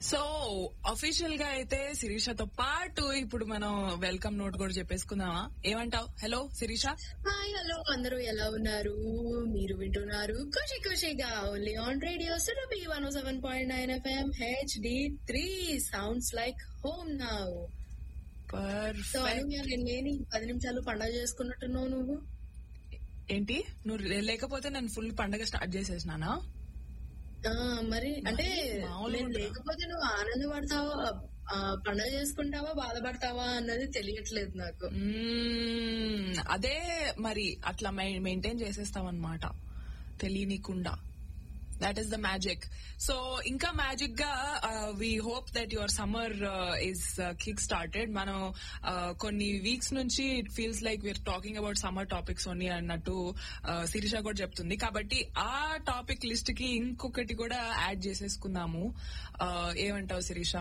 So official గా అయితే శిరీషతో పాటు ఇప్పుడు మనం వెల్కమ్ నోట్ కూడా చెప్పేసుకుందామా ఏమంటావ్ హలో శిరీష హాయ్ హలో అందరూ ఎలా ఉన్నారు మీరు వింటున్నారు ఖుషి ఖుషిగా only on radio Surabhi one seven point nine FM HD three sounds like home now so perfect Anuhya నేను లేని పది నిమిషాలు పండగ చేసుకున్నట్టున్నావు నువ్వు ఏంటి నువ్వు లేకపోతే నేను ఫుల్ పండగ స్టార్ట్ చేసేసినానా ఆ, మరి అంటే మామూలుగా నేను ఉంటుందా? లేకపోతే నువ్వు ఆనందపడతావా ఆ, పండగ చేసుకుంటావా బాధపడతావా అన్నది తెలియట్లేదు నాకు మ్మ్. అదే మరి అట్లా మెయింటైన్ చేసేస్తాం అనమాట తెలియనికుండా that is the magic so ఇంకా మ్యాజిక్ గా we hope that your summer is kick started మనం uh, కొన్ని వీక్స్ నుంచి it feels like we are talking about summer topics only అన్నట్టు uh, శిరీష కూడా చెప్తుంది కాబట్టి ఆ టాపిక్ లిస్ట్ కి ఇంకొకటి కూడా యాడ్ చేసేసుకుందాము Uh, ఏమంటావు శిరీష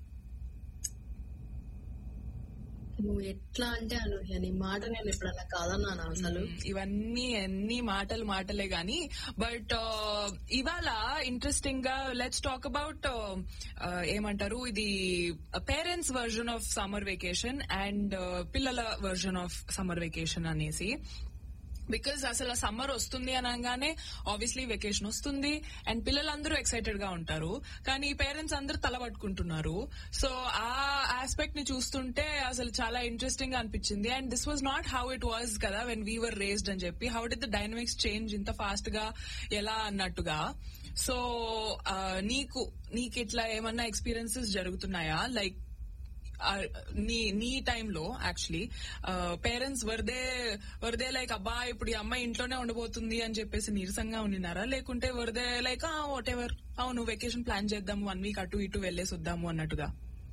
నువ్వు ఎట్లా అంటే అనూహ్య నీ మాట నేను ఎప్పుడన్నా కాదన్నాను అసలు మ్మ్. ఇవన్నీ అన్ని మాటలు మాటలే గాని బట్ ఇవాళ ఇంట్రెస్టింగ్ గా లెట్స్ టాక్ అబౌట్ ఏమంటారు ఇది parents version of summer vacation and పిల్లల వర్జన్ ఆఫ్ సమ్మర్ వెకేషన్ అనేసి బికాజ్ అసలు సమ్మర్ వస్తుంది అనగానే ఆబ్వియస్లీ వెకేషన్ వస్తుంది అండ్ పిల్లలందరూ ఎక్సైటెడ్ గా ఉంటారు కానీ పేరెంట్స్ అందరూ తలపట్టుకుంటున్నారు సో ఆ ఆస్పెక్ట్ ని చూస్తుంటే అసలు చాలా ఇంట్రెస్టింగ్ గా అనిపించింది and this was not how it was కదా వెన్ వీవర్ రేస్డ్ అని చెప్పి హౌ డి ద డైనమిక్స్ చేంజ్ ఇంత ఫాస్ట్ గా ఎలా అన్నట్టుగా సో నీకు నీకు ఇట్లా ఏమన్నా ఎక్స్పీరియన్సెస్ జరుగుతున్నాయా లైక్ నీ నీ టైంలో యాక్చువల్లీ పేరెంట్స్ వరదే వరదే లైక్ అబ్బా ఇప్పుడు ఈ అమ్మాయి ఇంట్లోనే ఉండబోతుంది అని చెప్పేసి నీరసంగా ఉండినారా లేకుంటే వరదే లైక్ వాట్ ఎవర్ అవును వెకేషన్ ప్లాన్ చేద్దాం వన్ వీక్ అటు ఇటు వెళ్ళేసి వద్దాము అన్నట్టుగా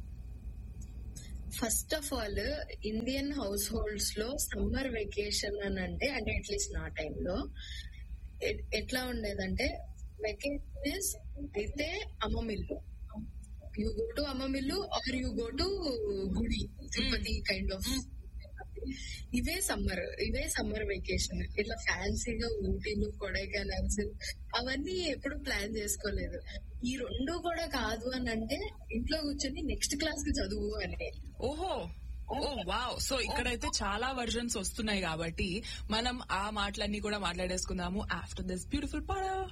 first of all Indian households లో సమ్మర్ వెకేషన్ అని అంటే అంటే అట్లీస్ట్ నా టైంలో ఎట్లా ఉండేదంటే వెకేషన్ అయితే అమ్మమిల్లు యూ గో టు అమ్మమిల్లు ఆర్ యూ గో టు గుడి తిరుపతి కైండ్ ఆఫ్ ఇవే సమ్మర్ ఇవే సమ్మర్ వెకేషన్ ఇట్లా ఫ్యాన్సీగా ఊటీలు కొడైకెనాల్స్ అవన్నీ ఎప్పుడు ప్లాన్ చేసుకోలేదు ఈ రెండు కూడా కాదు అని అంటే ఇంట్లో కూర్చొని నెక్స్ట్ క్లాస్ కి చదువు అని ఓహో ఓ వావ్ సో ఇక్కడైతే చాలా వర్జన్స్ వస్తున్నాయి కాబట్టి మనం ఆ మాటలన్నీ కూడా మాట్లాడేసుకుందాము ఆఫ్టర్ దిస్ బ్యూటిఫుల్ పాడ